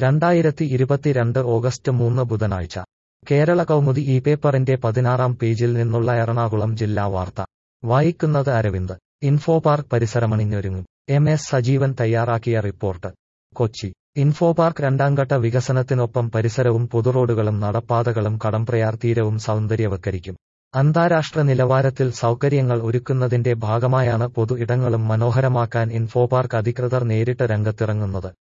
രണ്ടായിരത്തി ഇരുപത്തിരണ്ട് ഓഗസ്റ്റ് മൂന്ന് ബുധനാഴ്ച കേരള കൗമുദി ഈ പേപ്പറിന്റെ പതിനാറാം പേജിൽ നിന്നുള്ള എറണാകുളം ജില്ലാ വാർത്ത വായിക്കുന്നത് അരവിന്ദ് ഇൻഫോ പാർക്ക് പരിസരമണിഞ്ഞൊരുങ്ങും എം എസ് സജീവൻ തയ്യാറാക്കിയ റിപ്പോർട്ട് കൊച്ചി ഇൻഫോ പാർക്ക് രണ്ടാംഘട്ട വികസനത്തിനൊപ്പം പരിസരവും പൊതുറോഡുകളും നടപ്പാതകളും കടംപ്രയാർ തീരവും സൗന്ദര്യവൽക്കരിക്കും അന്താരാഷ്ട്ര നിലവാരത്തിൽ സൗകര്യങ്ങൾ ഒരുക്കുന്നതിന്റെ ഭാഗമായാണ് പൊതു ഇടങ്ങളും മനോഹരമാക്കാൻ ഇൻഫോ പാർക്ക് അധികൃതർ നേരിട്ട് രംഗത്തിറങ്ങുന്നത്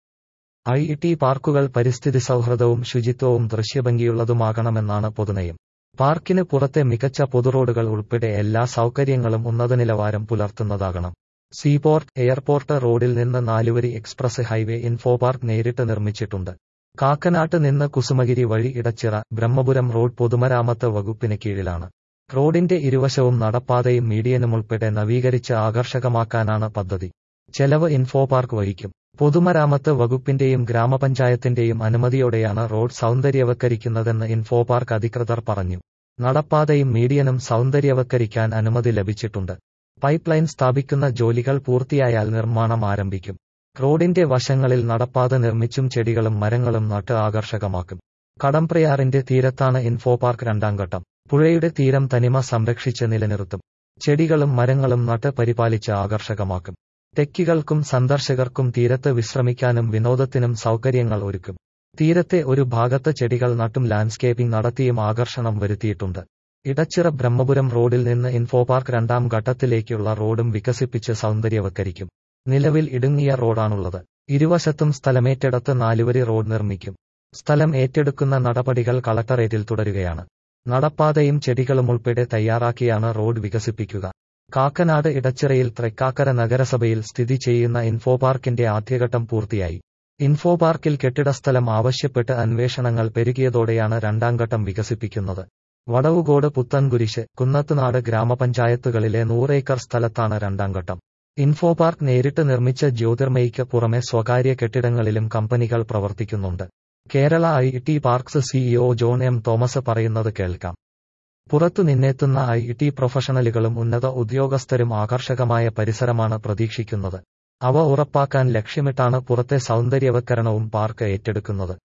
ഐ ടി പാർക്കുകൾ പരിസ്ഥിതി സൗഹൃദവും ശുചിത്വവും ദൃശ്യഭംഗിയുള്ളതുമാകണമെന്നാണ് പൊതുനയം പാർക്കിന് പുറത്തെ മികച്ച പൊതുറോഡുകൾ ഉൾപ്പെടെ എല്ലാ സൗകര്യങ്ങളും ഉന്നത നിലവാരം പുലർത്തുന്നതാകണം സീപോർട്ട് എയർപോർട്ട് റോഡിൽ നിന്ന് നാലുവരി എക്സ്പ്രസ് ഹൈവേ ഇൻഫോ പാർക്ക് നേരിട്ട് നിർമ്മിച്ചിട്ടുണ്ട് കാക്കനാട്ട് നിന്ന് കുസുമഗിരി വഴി ഇടച്ചിറ ബ്രഹ്മപുരം റോഡ് പൊതുമരാമത്ത് വകുപ്പിന് കീഴിലാണ് റോഡിന്റെ ഇരുവശവും നടപ്പാതയും മീഡിയനും ഉൾപ്പെടെ നവീകരിച്ച് ആകർഷകമാക്കാനാണ് പദ്ധതി ചെലവ് ഇൻഫോ പാർക്ക് വഹിക്കും പൊതുമരാമത്ത് വകുപ്പിന്റെയും ഗ്രാമപഞ്ചായത്തിന്റെയും അനുമതിയോടെയാണ് റോഡ് സൗന്ദര്യവൽക്കരിക്കുന്നതെന്ന് ഇൻഫോ പാർക്ക് അധികൃതർ പറഞ്ഞു നടപ്പാതയും മീഡിയനും സൗന്ദര്യവൽക്കരിക്കാൻ അനുമതി ലഭിച്ചിട്ടുണ്ട് പൈപ്പ് ലൈൻ സ്ഥാപിക്കുന്ന ജോലികൾ പൂർത്തിയായാൽ നിർമ്മാണം ആരംഭിക്കും റോഡിന്റെ വശങ്ങളിൽ നടപ്പാത നിർമ്മിച്ചും ചെടികളും മരങ്ങളും നട്ട് ആകർഷകമാക്കും കടംപ്രയാറിന്റെ തീരത്താണ് ഇൻഫോ പാർക്ക് രണ്ടാം ഘട്ടം പുഴയുടെ തീരം തനിമ സംരക്ഷിച്ച് നിലനിർത്തും ചെടികളും മരങ്ങളും നട്ട് പരിപാലിച്ച് ആകർഷകമാക്കും തെക്കികൾക്കും സന്ദർശകർക്കും തീരത്ത് വിശ്രമിക്കാനും വിനോദത്തിനും സൗകര്യങ്ങൾ ഒരുക്കും തീരത്തെ ഒരു ഭാഗത്ത് ചെടികൾ നട്ടും ലാൻഡ്സ്കേപ്പിംഗ് നടത്തിയും ആകർഷണം വരുത്തിയിട്ടുണ്ട് ഇടച്ചിറ ബ്രഹ്മപുരം റോഡിൽ നിന്ന് ഇൻഫോ പാർക്ക് രണ്ടാം ഘട്ടത്തിലേക്കുള്ള റോഡും വികസിപ്പിച്ച് സൗന്ദര്യവൽക്കരിക്കും നിലവിൽ ഇടുങ്ങിയ റോഡാണുള്ളത് ഇരുവശത്തും സ്ഥലമേറ്റെടുത്ത് നാലുവരി റോഡ് നിർമ്മിക്കും സ്ഥലം ഏറ്റെടുക്കുന്ന നടപടികൾ കളക്ടറേറ്റിൽ തുടരുകയാണ് നടപ്പാതയും ചെടികളും ഉൾപ്പെടെ തയ്യാറാക്കിയാണ് റോഡ് വികസിപ്പിക്കുക കാക്കനാട് ഇടച്ചിറയിൽ തൃക്കാക്കര നഗരസഭയിൽ സ്ഥിതി ചെയ്യുന്ന ഇൻഫോ പാർക്കിന്റെ ആദ്യഘട്ടം പൂർത്തിയായി ഇൻഫോ പാർക്കിൽ കെട്ടിടസ്ഥലം ആവശ്യപ്പെട്ട് അന്വേഷണങ്ങൾ പെരുകിയതോടെയാണ് രണ്ടാംഘട്ടം വികസിപ്പിക്കുന്നത് വടവുകോട് പുത്തൻകുരിശ് കുന്നത്തുനാട് ഗ്രാമപഞ്ചായത്തുകളിലെ നൂറേക്കർ സ്ഥലത്താണ് രണ്ടാംഘട്ടം ഇൻഫോ പാർക്ക് നേരിട്ട് നിർമ്മിച്ച ജ്യോതിർമയിക്ക് പുറമെ സ്വകാര്യ കെട്ടിടങ്ങളിലും കമ്പനികൾ പ്രവർത്തിക്കുന്നുണ്ട് Kerala I T parks CEO John M Thomas പറയുന്നത് കേൾക്കാം പുറത്തു നിന്നെത്തുന്ന ഐ ടി പ്രൊഫഷണലുകളും ഉന്നത ഉദ്യോഗസ്ഥരും ആകർഷകമായ പരിസരമാണ് പ്രതീക്ഷിക്കുന്നത് അവ ഉറപ്പാക്കാൻ ലക്ഷ്യമിട്ടാണ് പുറത്തെ സൗന്ദര്യവൽക്കരണവും പാർക്ക് ഏറ്റെടുക്കുന്നത്